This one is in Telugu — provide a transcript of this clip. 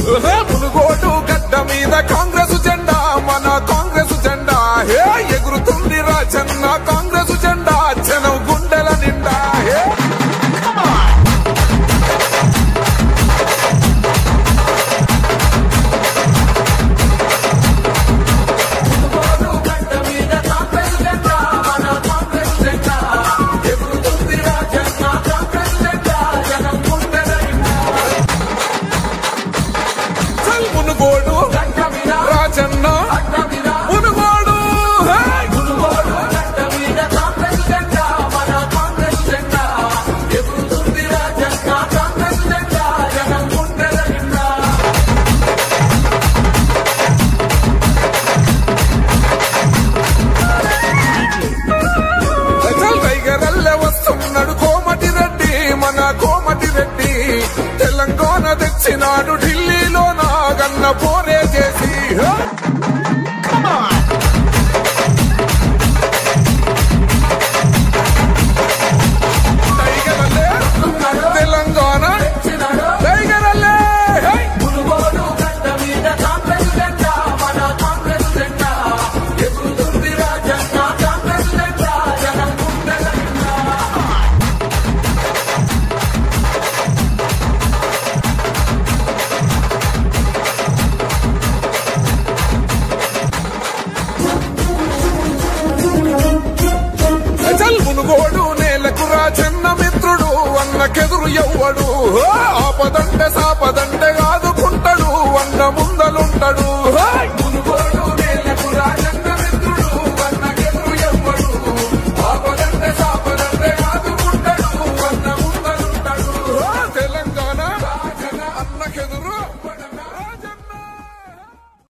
మునుగోడు గడ్డ మీద కాంగ్రెస్ జెండా మన కాంగ్రెస్ జెండా హే ఎగురుతుంది రాజన్న కాంగ్రెస్ జెండా జనం గుండెల నిండా హే చల్ మునుగోడు రాజన్న మునుగోడు హే చల్ టైగరల్లే వస్తున్నాడు కోమటి రెడ్డి మన కోమటి రెడ్డి తెలంగాణ తెచ్చినాడు ఢిల్లీలో నా గన్న పోరే చేసి హే! టైగరల్లే తెలంగాణ టైగరల్లే హే! చల్ మునుగోడు నేలకు రాజన్న మిత్రుడు అన్నకెదురు ఎవ్వడు హో! ఆపదంటే సాపదంటే ఆదుకుంటాడు అన్న ముందలుంటాడు హో! మునుగోడు నేలకు రాజన్న మిత్రుడు అన్నకెదురు ఎవ్వడు ఆపదంటే సాపదంటే ఆదుకుంటాడు అన్న ముందలుంటాడు హో! తెలంగాణ రాజన్న అన్నకెదురు